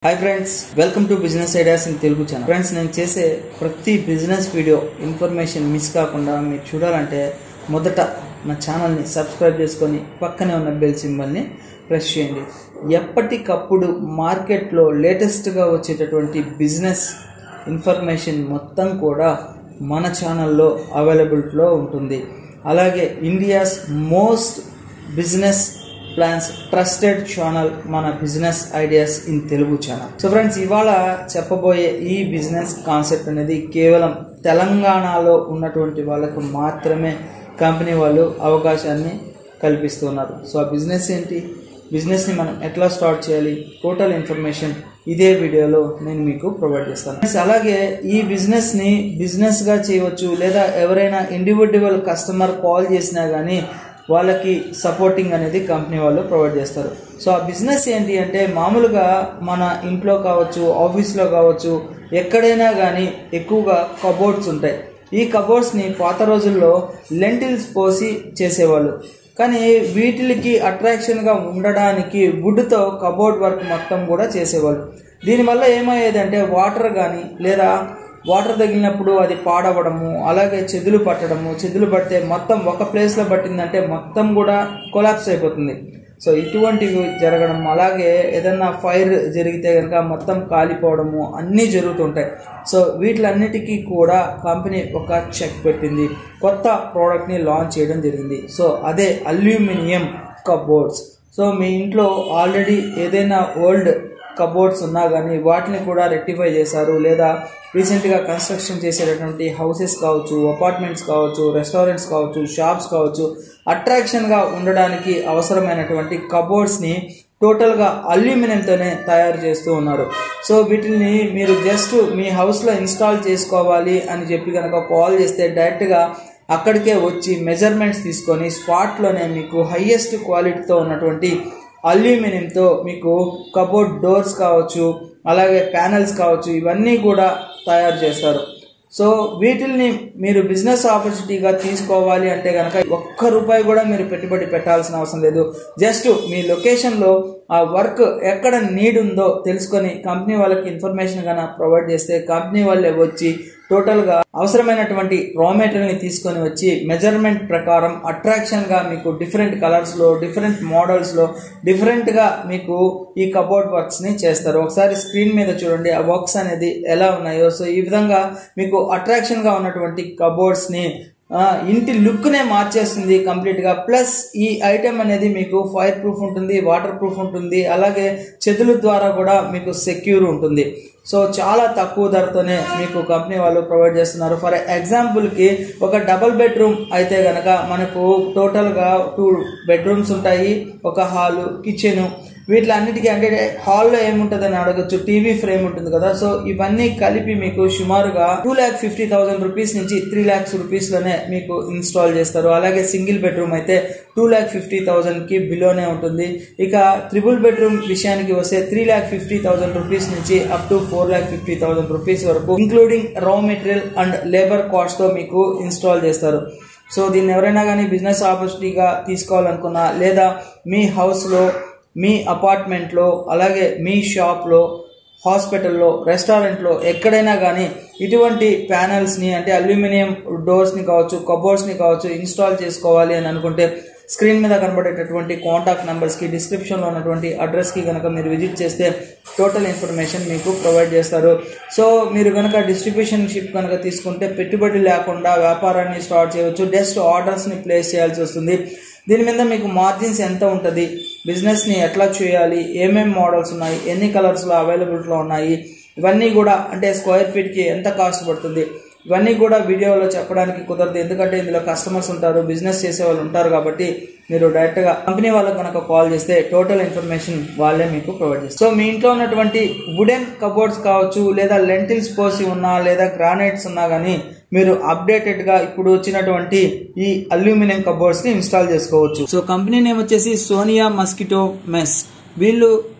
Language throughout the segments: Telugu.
hi friends welcome to business ideas in Telugu channel friends నేను చేసే ప్రతి బిజినెస్ వీడియో ఇన్ఫర్మేషన్ మిస్ కాకుండా మీరు చూడాలంటే మొదట నా ఛానల్ని సబ్స్క్రైబ్ చేసుకొని పక్కనే ఉన్న బెల్ సింబల్ని ప్రెస్ చేయండి ఎప్పటికప్పుడు మార్కెట్లో లేటెస్ట్గా వచ్చేటటువంటి బిజినెస్ ఇన్ఫర్మేషన్ మొత్తం కూడా మన ఛానల్లో అవైలబిలిటీలో ఉంటుంది అలాగే India's most business plans trusted channel మన business ideas in Telugu channel so friends ఇవాళ చెప్పబోయే ఈ బిజినెస్ కాన్సెప్ట్ అనేది కేవలం తెలంగాణలో ఉన్నటువంటి వాళ్ళకు మాత్రమే కంపెనీ వాళ్ళు అవకాశాన్ని కల్పిస్తున్నారు సో ఆ బిజినెస్ ఏంటి బిజినెస్ని మనం ఎట్లా స్టార్ట్ చేయాలి టోటల్ ఇన్ఫర్మేషన్ ఇదే వీడియోలో నేను మీకు ప్రొవైడ్ చేస్తాను Friends, అలాగే ఈ బిజినెస్ని బిజినెస్గా చేయవచ్చు లేదా ఎవరైనా ఇండివిజువల్ కస్టమర్ కాల్ చేసినా కానీ వాళ్ళకి సపోర్టింగ్ అనేది కంపెనీ వాళ్ళు ప్రొవైడ్ చేస్తారు సో ఆ బిజినెస్ ఏంటి అంటే మామూలుగా మన ఇంట్లో కావచ్చు ఆఫీస్లో కావచ్చు ఎక్కడైనా కానీ ఎక్కువగా కబోర్డ్స్ ఉంటాయి ఈ కబోర్డ్స్ని పాత రోజుల్లో లెంటిల్స్ పోసి చేసేవాళ్ళు కానీ వీటికి అట్రాక్షన్గా ఉండడానికి వుడ్తో కబోర్డ్ వర్క్ మొత్తం కూడా చేసేవాళ్ళు దీనివల్ల ఏమయ్యేదంటే వాటర్ కానీ లేదా వాటర్ తగిలినప్పుడు అది పాడవడము అలాగే చెదులు పట్టడము చెదులు పడితే మొత్తం ఒక ప్లేస్లో పట్టిందంటే మొత్తం కూడా కొలాప్స్ అయిపోతుంది సో ఇటువంటివి జరగడం అలాగే ఏదన్నా ఫైర్ జరిగితే కనుక మొత్తం కాలిపోవడము అన్నీ జరుగుతుంటాయి సో వీటిలన్నిటికీ కూడా కంపెనీ ఒక చెక్ పెట్టింది కొత్త ప్రోడక్ట్ని లాంచ్ చేయడం జరిగింది సో అదే అల్యూమినియం కబోర్డ్స్ సో మీ ఇంట్లో ఆల్రెడీ ఏదైనా ఓల్డ్ కబోర్డ్స్ ఉన్నా కానీ వాటిని కూడా రెక్టిఫై చేశారు లేదా రీసెంట్గా కన్స్ట్రక్షన్ చేసేటటువంటి హౌసెస్ కావచ్చు అపార్ట్మెంట్స్ కావచ్చు రెస్టారెంట్స్ కావచ్చు షాప్స్ కావచ్చు అట్రాక్షన్గా ఉండడానికి అవసరమైనటువంటి కబోర్డ్స్ని టోటల్గా అల్యూమినియంతోనే తయారు చేస్తూ ఉన్నారు సో వీటిని మీరు జస్ట్ మీ హౌస్లో ఇన్స్టాల్ చేసుకోవాలి అని చెప్పి కనుక కాల్ చేస్తే డైరెక్ట్గా అక్కడికే వచ్చి మెజర్మెంట్స్ తీసుకొని స్పాట్లోనే మీకు హయ్యెస్ట్ క్వాలిటీతో ఉన్నటువంటి అల్యూమినియంతో మీకు కబోర్డ్ డోర్స్ కావచ్చు అలాగే ప్యానల్స్ కావచ్చు ఇవన్నీ కూడా తయారు చేస్తారు సో వీటిల్ని మీరు బిజినెస్ ఆపర్చునిటీగా తీసుకోవాలి అంటే కనుక ఒక్క రూపాయి కూడా మీరు పెట్టుబడి పెట్టాల్సిన అవసరం లేదు జస్ట్ మీ లొకేషన్లో ఆ వర్క్ ఎక్కడ నీడ్ ఉందో తెలుసుకొని కంపెనీ వాళ్ళకి ఇన్ఫర్మేషన్ కన్నా ప్రొవైడ్ చేస్తే కంపెనీ వాళ్ళే వచ్చి టోటల్గా అవసరమైనటువంటి రా మెటీరియల్ని తీసుకొని వచ్చి మెజర్మెంట్ ప్రకారం అట్రాక్షన్గా మీకు డిఫరెంట్ కలర్స్లో డిఫరెంట్ మోడల్స్లో డిఫరెంట్గా మీకు ఈ కబోర్డ్ వర్క్స్ని చేస్తారు ఒకసారి స్క్రీన్ మీద చూడండి ఆ వర్క్స్ అనేది ఎలా ఉన్నాయో సో ఈ విధంగా మీకు అట్రాక్షన్గా ఉన్నటువంటి కబోర్డ్స్ని ఆ, ఇంటి లుక్నే మార్చేస్తుంది కంప్లీట్గా ప్లస్ ఈ ఐటెం అనేది మీకు ఫైర్ ప్రూఫ్ ఉంటుంది వాటర్ ప్రూఫ్ ఉంటుంది అలాగే చెదుల ద్వారా కూడా మీకు సెక్యూర్ ఉంటుంది సో చాలా తక్కువ ధరతోనే మీకు కంపెనీ వాళ్ళు ప్రొవైడ్ చేస్తున్నారు ఫర్ ఎగ్జాంపుల్కి ఒక డబల్ బెడ్రూమ్ అయితే గనక మనకు టోటల్గా టూ బెడ్రూమ్స్ ఉంటాయి ఒక హాలు కిచెను వీటిలన్నిటికీ అంటే హాల్లో ఏముంటుందని అడగచ్చు టీవీ ఫ్రేమ్ ఉంటుంది కదా సో ఇవన్నీ కలిపి మీకు సుమారుగా two lakh fifty thousand rupees నుంచి త్రీ ల్యాక్స్ రూపీస్ లోనే మీకు ఇన్స్టాల్ చేస్తారు అలాగే సింగిల్ బెడ్రూమ్ అయితే టూ ల్యాక్ ఫిఫ్టీ థౌసండ్ కి బిలోనే ఉంటుంది ఇక త్రిబుల్ బెడ్రూమ్ విషయానికి వస్తే three lakh fifty thousand rupees నుంచి up to four lakh fifty thousand rupees వరకు including raw material and labour cost తో మీకు ఇన్స్టాల్ చేస్తారు సో దీన్ని ఎవరైనా కానీ బిజినెస్ ఆపర్చునిటీగా తీసుకోవాలనుకున్నా లేదా మీ హౌస్లో మీ అపార్ట్మెంట్లో అలాగే మీ షాప్లో హాస్పిటల్లో రెస్టారెంట్లో ఎక్కడైనా కానీ ఇటువంటి ప్యానల్స్ని అంటే అల్యూమినియం డోర్స్ని కావచ్చు కబోర్డ్స్ని కావచ్చు ఇన్స్టాల్ చేసుకోవాలి అని అనుకుంటే స్క్రీన్ మీద కనబడేటటువంటి కాంటాక్ట్ నెంబర్స్కి డిస్క్రిప్షన్లో ఉన్నటువంటి అడ్రస్కి కనుక మీరు విజిట్ చేస్తే టోటల్ ఇన్ఫర్మేషన్ మీకు ప్రొవైడ్ చేస్తారు సో మీరు కనుక డిస్ట్రిబ్యూషన్ షిప్ కనుక తీసుకుంటే పెట్టుబడి లేకుండా వ్యాపారాన్ని స్టార్ట్ చేయవచ్చు జస్ట్ ఆర్డర్స్ని ప్లేస్ చేయాల్సి వస్తుంది దీని మీద మీకు మార్జిన్స్ ఎంత ఉంటుంది బిజినెస్ని ఎట్లా చేయాలి ఏమేమి మోడల్స్ ఉన్నాయి ఎన్ని కలర్స్లో అవైలబిలిటీలో ఉన్నాయి ఇవన్నీ కూడా అంటే స్క్వేర్ ఫీట్కి ఎంత కాస్ట్ పడుతుంది ఇవన్నీ కూడా వీడియోలో చెప్పడానికి కుదరదు ఎందుకంటే ఇందులో కస్టమర్స్ ఉంటారు బిజినెస్ చేసే వాళ్ళు ఉంటారు కాబట్టి మీరు డైరెక్ట్గా కంపెనీ వాళ్ళకి కనుక కాల్ చేస్తే టోటల్ ఇన్ఫర్మేషన్ వాళ్ళే మీకు ప్రొవైడ్ చేస్తారు సో మీ ఇంట్లో ఉన్నటువంటి వుడెన్ కబోర్డ్స్ కావచ్చు లేదా లెంటిల్స్ పోసి ఉన్నా లేదా గ్రానైట్స్ ఉన్నా కానీ మీరు అప్డేటెడ్ గా ఇప్పుడు వచ్చినటువంటి ఈ అల్యూమినియం కబోర్డ్స్ ని ఇన్స్టాల్ చేసుకోవచ్చు సో కంపెనీ నేమ్ వచ్చేసి సోనియా మస్కిటో మెస్ వీళ్ళు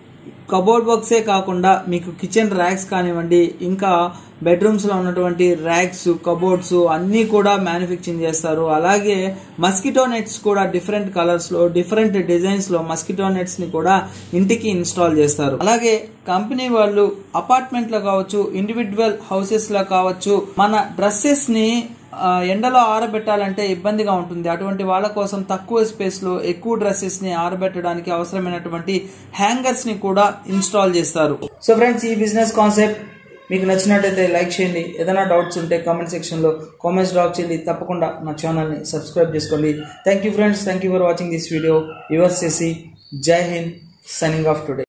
కబోర్డ్ వర్క్సే కాకుండా మీకు కిచెన్ ర్యాక్స్ కానివ్వండి ఇంకా బెడ్రూమ్స్ లో ఉన్నటువంటి ర్యాక్స్ కబోర్డ్స్ అన్నీ కూడా మ్యానుఫ్యాక్చరింగ్ చేస్తారు అలాగే మస్కిటో నెట్స్ కూడా డిఫరెంట్ కలర్స్ లో డిఫరెంట్ డిజైన్స్ లో మస్కిటో నెట్స్ ని కూడా ఇంటికి ఇన్స్టాల్ చేస్తారు అలాగే కంపెనీ వాళ్ళు అపార్ట్మెంట్ లో కావచ్చు ఇండివిజువల్ హౌసెస్ లో కావచ్చు మన డ్రెస్సెస్ ని ఆ, ఎండలో ఆరబెట్టాలంటే ఇబ్బందిగా ఉంటుంది అటువంటి వాళ్ళ కోసం తక్కువ స్పేస్ లో ఎక్కువ డ్రెస్సెస్ ని ఆరబెట్టడానికి అవసరమైనటువంటి హ్యాంగర్స్ ని కూడా ఇన్స్టాల్ చేస్తారు సో ఫ్రెండ్స్ ఈ బిజినెస్ కాన్సెప్ట్ మీకు నచ్చినట్టయితే లైక్ చేయండి ఏదైనా డౌట్స్ ఉంటే కామెంట్ సెక్షన్లో కామెంట్స్ డ్రాప్ చేయండి తప్పకుండా నా ఛానల్ని సబ్స్క్రైబ్ చేసుకోండి thank you friends thank you for watching this video యువర్స్ చేసి జై హింద్ సైనింగ్ ఆఫ్ టుడే